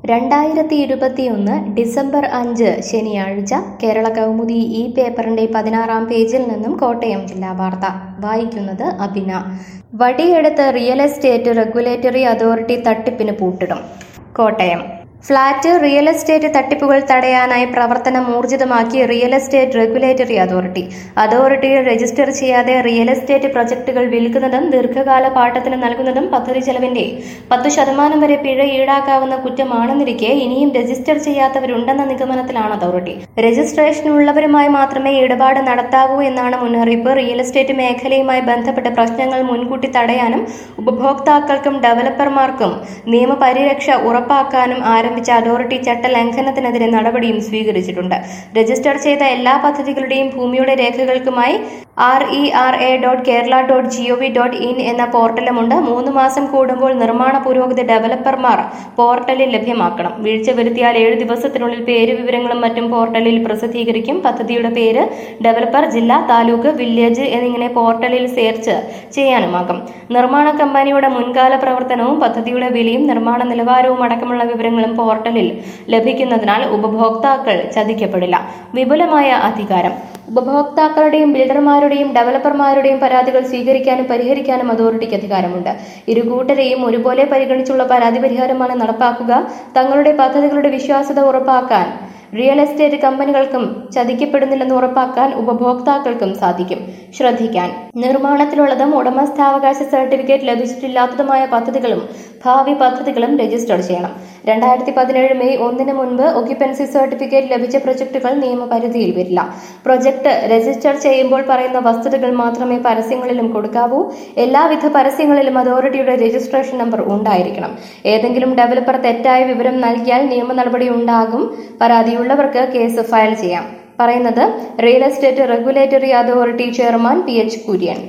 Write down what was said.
രണ്ടായിരത്തി ഇരുപത്തിയൊന്ന് ഡിസംബർ അഞ്ച് ശനിയാഴ്ച കേരള കൗമുദി ഈ പേപ്പറിന്റെ പതിനാറാം പേജിൽ നിന്നും കോട്ടയം ജില്ലാ വാർത്ത വായിക്കുന്നത് അഭിന വടിയെടുത്ത് റിയൽ എസ്റ്റേറ്റ് റെഗുലേറ്ററി അതോറിറ്റി തട്ടിപ്പിന് പൂട്ടിടും കോട്ടയം ഫ്ളാറ്റ് റിയൽ എസ്റ്റേറ്റ് തട്ടിപ്പുകൾ തടയാനായി പ്രവർത്തനം ഊർജിതമാക്കി റിയൽ എസ്റ്റേറ്റ് റെഗുലേറ്ററി അതോറിറ്റി അതോറിറ്റിയിൽ രജിസ്റ്റർ ചെയ്യാതെ റിയൽ എസ്റ്റേറ്റ് പ്രൊജക്ടുകൾ വിൽക്കുന്നതും ദീർഘകാല പാട്ടത്തിന് നൽകുന്നതും പദ്ധതി ചെലവിന്റെ പത്ത് ശതമാനം വരെ പിഴ ഈടാക്കാവുന്ന കുറ്റമാണെന്നിരിക്കെ ഇനിയും രജിസ്റ്റർ ചെയ്യാത്തവരുണ്ടെന്ന നിഗമനത്തിലാണ് അതോറിറ്റി രജിസ്ട്രേഷനുള്ളവരുമായി മാത്രമേ ഇടപാട് നടത്താവൂ എന്നാണ് മുന്നറിയിപ്പ് റിയൽ എസ്റ്റേറ്റ് മേഖലയുമായി ബന്ധപ്പെട്ട പ്രശ്നങ്ങൾ മുൻകൂട്ടി തടയാനും ഉപഭോക്താക്കൾക്കും ഡെവലപ്പർമാർക്കും നിയമപരിരക്ഷ ഉറപ്പാക്കാനും ആരംഭിച്ച അതോറിറ്റി ചട്ടലംഘനത്തിനെതിരെ നടപടിയും സ്വീകരിച്ചിട്ടുണ്ട് രജിസ്റ്റർ ചെയ്ത എല്ലാ പദ്ധതികളുടെയും ഭൂമിയുടെ രേഖകൾക്കുമായി R E R A dot Kerala dot G O V dot in എന്ന പോർട്ടലുമുണ്ട് മൂന്ന് മാസം കൂടുമ്പോൾ നിർമ്മാണ പുരോഗതി ഡെവലപ്പർമാർ പോർട്ടലിൽ ലഭ്യമാക്കണം വീഴ്ച വരുത്തിയാൽ ഏഴ് ദിവസത്തിനുള്ളിൽ പേര് വിവരങ്ങളും മറ്റും പോർട്ടലിൽ പ്രസിദ്ധീകരിക്കും പദ്ധതിയുടെ പേര് ഡെവലപ്പർ ജില്ല താലൂക്ക് വില്ലേജ് എന്നിങ്ങനെ പോർട്ടലിൽ സെർച്ച് ചെയ്യാനുമാകും നിർമ്മാണ കമ്പനിയുടെ മുൻകാല പ്രവർത്തനവും പദ്ധതിയുടെ വിലയും നിർമ്മാണ നിലവാരവും അടക്കമുള്ള വിവരങ്ങളും പോർട്ടലിൽ ലഭിക്കുന്നതിനാൽ ഉപഭോക്താക്കൾ ചതിക്കപ്പെടില്ല വിപുലമായ അധികാരം ഉപഭോക്താക്കളുടെയും ബിൽഡർമാരുടെയും ഡെവലപ്പർമാരുടെയും പരാതികൾ സ്വീകരിക്കാനും പരിഹരിക്കാനും അതോറിറ്റിക്ക് അധികാരമുണ്ട് ഇരുകൂട്ടരെയും ഒരുപോലെ പരിഗണിച്ചുള്ള പരാതി പരിഹാരമാണ് നടപ്പാക്കുക തങ്ങളുടെ പദ്ധതികളുടെ വിശ്വാസ്യത ഉറപ്പാക്കാൻ റിയൽ എസ്റ്റേറ്റ് കമ്പനികൾക്കും ചതിക്കപ്പെടുന്നില്ലെന്ന് ഉറപ്പാക്കാൻ ഉപഭോക്താക്കൾക്കും സാധിക്കും ശ്രദ്ധിക്കാൻ നിർമ്മാണത്തിലുള്ളതും ഉടമസ്ഥാവകാശ സർട്ടിഫിക്കറ്റ് ലഭിച്ചിട്ടില്ലാത്തതുമായ പദ്ധതികളും ഭാവി പദ്ധതികളും രജിസ്റ്റർ ചെയ്യണം രണ്ടായിരത്തി പതിനേഴ് മെയ് ഒന്നിന് മുൻപ് ഒക്യുപ്പൻസി സർട്ടിഫിക്കറ്റ് ലഭിച്ച പ്രൊജക്ടുകൾ നിയമപരിധിയിൽ വരില്ല പ്രൊജക്ട് രജിസ്റ്റർ ചെയ്യുമ്പോൾ പറയുന്ന വസ്തുതകൾ മാത്രമേ പരസ്യങ്ങളിലും കൊടുക്കാവൂ എല്ലാവിധ പരസ്യങ്ങളിലും അതോറിറ്റിയുടെ രജിസ്ട്രേഷൻ നമ്പർ ഉണ്ടായിരിക്കണം ഏതെങ്കിലും ഡെവലപ്പർ തെറ്റായ വിവരം നൽകിയാൽ നിയമ നടപടി ഉണ്ടാകും പരാതിയുള്ളവർക്ക് കേസ് ഫയൽ ചെയ്യാം പറയുന്നത് real estate regulatory authority chairman P H Kurian